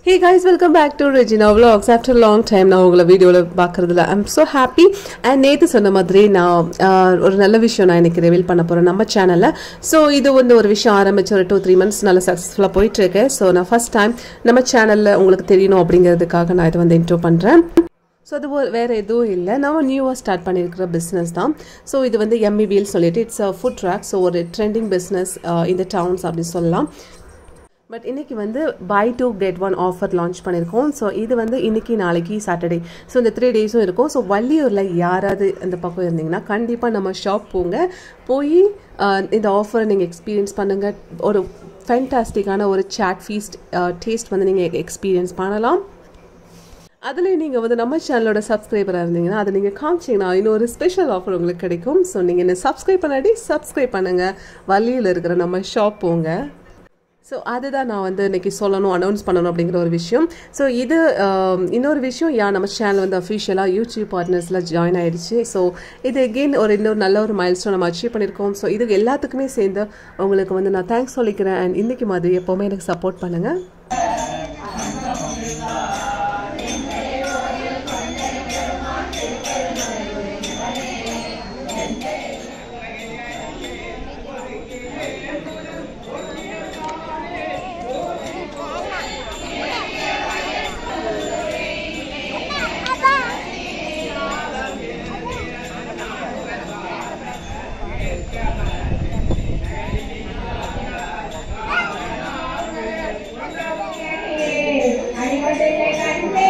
Hey guys welcome back to Regina vlogs after long time நான் உங்களை வீடியோவில் பார்க்குறதுல ஐம் ஸோ ஹாப்பி அண்ட் நேற்று சொன்ன மாதிரி நான் ஆஹ், ஒரு நல்ல விஷயம் நான் இன்னைக்கு ரிவீல் பண்ண போகிறேன் நம்ம சேனலில் ஸோ இது வந்து ஒரு விஷயம் ஆரம்பிச்சு ஒரு டூ த்ரீ மந்த்ஸ் நல்லா சக்ஸஸ்ஃபுல்லாக போயிட்டுருக்கேன் ஸோ நான் ஃபஸ்ட் டைம் நம்ம சேனலில் உங்களுக்கு தெரியணும் அப்படிங்கிறதுக்காக நான் இதை வந்து இன்ட்ரோ பண்ணுறேன் ஸோ அது ஒரு- வேற எதுவும் இல்லை நம்ம நியூவாக ஸ்டார்ட் பண்ணியிருக்கிற பிஸ்னஸ் தான் ஸோ இது வந்து எம்மி வீல் சொல்லிட்டு it's a food truck so ஒரு ட்ரெண்டிங் பிஸ்னஸ் இந்த டவுன்ஸ் அப்படின்னு சொல்லலாம் பட் இன்னைக்கு வந்து buy two get one offer launch பண்ணியிருக்கோம் ஸோ இது வந்து இன்னைக்கு நாளைக்கு சாட்டர்டே ஸோ இந்த த்ரீ டேஸும் இருக்கும் ஸோ வள்ளியூரில் யாராவது இந்த பக்கம் இருந்தீங்கன்னா கண்டிப்பாக நம்ம ஷாப் போங்க போய் அஹ், இந்த ஆஃபரை நீங்கள் எக்ஸ்பீரியன்ஸ் பண்ணுங்கள் ஒரு ஃபென்டாஸ்டிக்கான ஒரு சாட் ஃபீஸ்ட் டேஸ்ட் வந்து நீங்கள் எக்ஸ்பீரியன்ஸ் பண்ணலாம் அதில் நீங்கள் வந்து நம்ம சேனலோட சப்ஸ்கிரைபராக இருந்தீங்கன்னா அதை நீங்கள் காமிச்சிங்கன்னா இன்னொரு ஸ்பெஷல் ஆஃபர் உங்களுக்கு கிடைக்கும் ஸோ நீங்கள் என்ன சப்ஸ்கிரைப் பண்ணாடி சப்ஸ்கிரைப் பண்ணுங்கள் வள்ளியில் இருக்கிற நம்ம ஷாப் போங்க ஸோ அதுதான் நான் வந்து இன்னைக்கு சொல்லணும் அனௌன்ஸ் பண்ணணும் அப்படிங்கிற ஒரு விஷயம் ஸோ இது ஆம், இன்னொரு விஷயம் யா நம்ம சேனல் வந்து அஃபிஷியலாக யூடியூப் பார்ட்னர்ஸில் ஜாயின் ஆயிடுச்சு ஸோ இது எகெயின் ஒரு இன்னொரு நல்ல ஒரு மைல் ஸ்டோன் நம்ம அச்சீவ் பண்ணியிருக்கோம் ஸோ இது எல்லாத்துக்குமே சேர்ந்து உங்களுக்கு வந்து நான் தேங்க்ஸ் சொல்லிக்கிறேன் அண்ட் இன்னைக்கு மாதிரி எப்போவுமே எனக்கு சப்போர்ட் பண்ணுங்கள் அடிபட்டதை கண்டேனே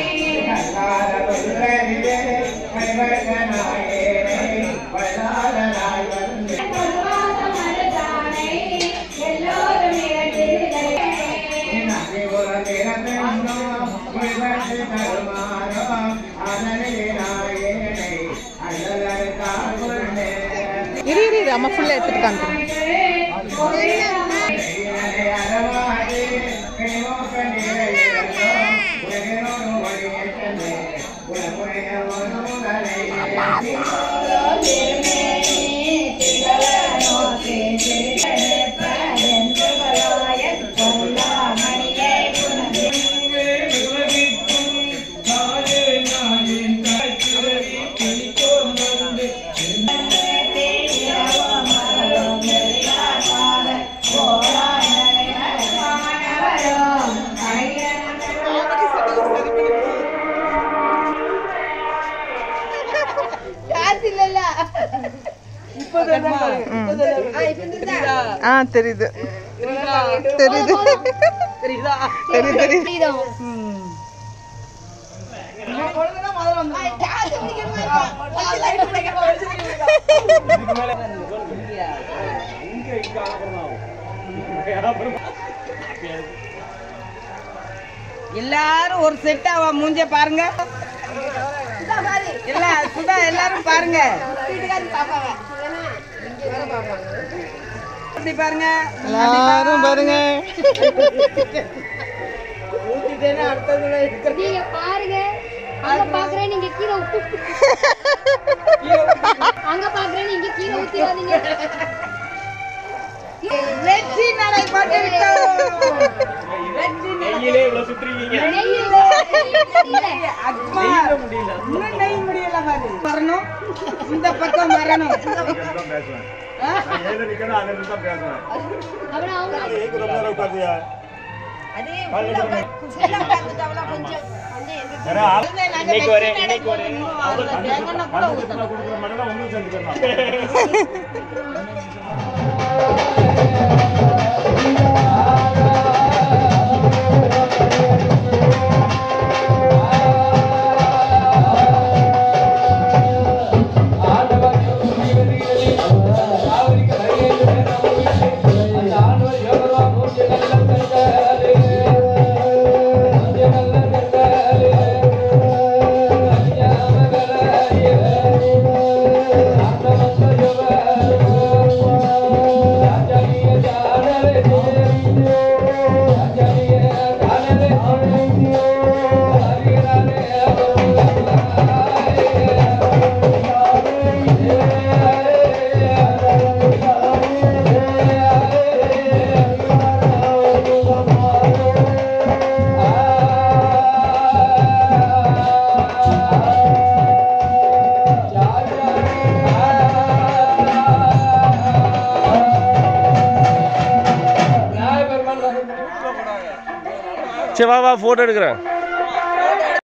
பொதுவாக மருதானை எல்லோரும் இழந்தீர்களே இரு இரு இரு, அம்மா ஃபுல்லாக எடுத்துட்டு காமிக்கிறேன் ஆ தெரியுது தெரியுது தெரியுது தெரியுது எல்லாரும் ஒரு செட் ஆவா மூஞ்ச பாருங்க இல்ல சுதா எல்லாரும் பாருங்க அப்படி பாருங்க எல்லாரும் பாருங்க ஊத்திட்டேன்னா அடுத்ததுல இருக்கிற நீங்க பாருங்க அங்க பாக்குறேன் நீங்க கீழே ஊத்து அங்க பாக்குறேன் நீங்க கீழே ஊத்திடாதீங்க வெற்றி நடை போட்டு விட்டோம் வெற்றி நடை அக்மா இன்னும் நெய் முடியல பாரு வரணும் இந்த பக்கம் வரணும் ஆ? அப்புறம் அவங்க அது உள்ள உட்கார்ந்து- உள்ள உட்கார்ந்துட்டாவளா கொஞ்சம் வந்து எங்க- நாங்க வெற்றி நடை போடணும். அதுல தேங்காய் எண்ணெய் கூட ஊத்தணும். ஆண்டவன் சரி வா வா ஃபோட்டோ எடுக்கிறேன்